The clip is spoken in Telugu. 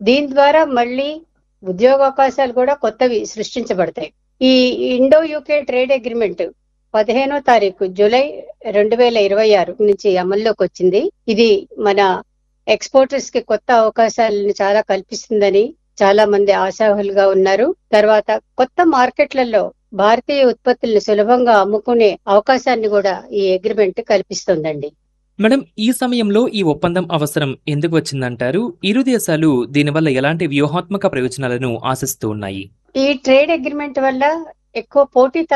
దీని ద్వారా మళ్ళీ ఉద్యోగావకాశాలు కూడా కొత్తవి సృష్టించబడతాయి ఈ ఇండో యూకే ట్రేడ్ అగ్రిమెంట్ పదిహేనో తారీఖు జూలై రెండు వేల ఇరవై ఆరు నుంచి అమల్లోకి వచ్చింది ఇది మన ఎక్స్పోర్టర్స్ కి కొత్త అవకాశాలను చాలా కల్పిస్తుందని చాలా మంది ఆశాహులుగా ఉన్నారు తర్వాత కొత్త మార్కెట్లలో భారతీయ ఉత్పత్తులను సులభంగా అమ్ముకునే అవకాశాన్ని కూడా ఈ అగ్రిమెంట్ కల్పిస్తుందండి మేడం ఈ సమయంలో ఈ ఒప్పందం అవసరం ఎందుకు వచ్చిందంటారు ఇరు దేశాలు దీనివల్ల ఎలాంటి వ్యూహాత్మక ప్రయోజనాలను ఆశిస్తూ ఉన్నాయి ఈ ట్రేడ్ అగ్రిమెంట్ వల్ల ఎక్కువ పోటీ